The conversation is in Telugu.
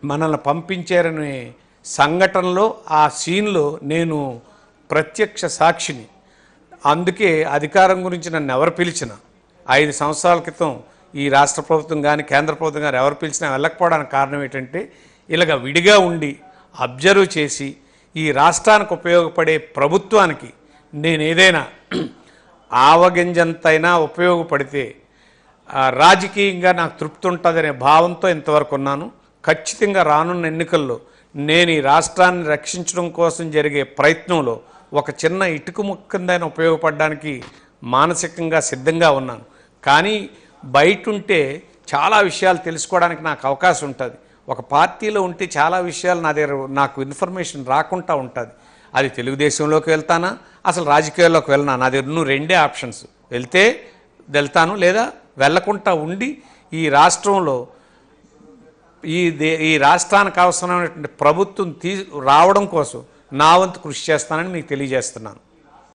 మనల్ని పంపించారనే సంఘటనలో ఆ సీన్లో నేను ప్రత్యక్ష సాక్షిని అందుకే అధికారం గురించి నన్ను ఎవరు పిలిచినా ఐదు సంవత్సరాల క్రితం ఈ రాష్ట్ర ప్రభుత్వం కానీ కేంద్ర ప్రభుత్వం కానీ ఎవరు పిలిచినా వెళ్ళకపోవడానికి కారణం ఏంటంటే ఇలాగ విడిగా ఉండి అబ్జర్వ్ చేసి ఈ రాష్ట్రానికి ఉపయోగపడే ప్రభుత్వానికి నేను ఏదైనా ఆవగింజంతైనా ఉపయోగపడితే ఆ, రాజకీయంగా నాకు తృప్తి ఉంటుందనే భావంతో ఇంతవరకు ఉన్నాను ఖచ్చితంగా రానున్న ఎన్నికల్లో నేను ఈ రాష్ట్రాన్ని రక్షించడం కోసం జరిగే ప్రయత్నంలో ఒక చిన్న ఇటుక ముక్కిందైనా ఉపయోగపడడానికి మానసికంగా సిద్ధంగా ఉన్నాను కానీ బయట ఉంటే చాలా విషయాలు తెలుసుకోవడానికి నాకు అవకాశం ఉంటుంది ఒక పార్టీలో ఉంటే చాలా విషయాలు నా దగ్గర నాకు ఇన్ఫర్మేషన్ రాకుండా ఉంటుంది అది తెలుగుదేశంలోకి వెళ్తానా అసలు రాజకీయాల్లోకి వెళ్ళనా నా దగ్గర నువ్వు రెండే ఆప్షన్స్ వెళ్తే వెళ్తాను లేదా వెళ్ళకుండా ఉండి ఈ రాష్ట్రంలో ఈ దే ఈ రాష్ట్రానికి అవసరమైనటువంటి ప్రభుత్వం తీ రావడం కోసం నా వంతు కృషి చేస్తానని మీకు తెలియజేస్తున్నాను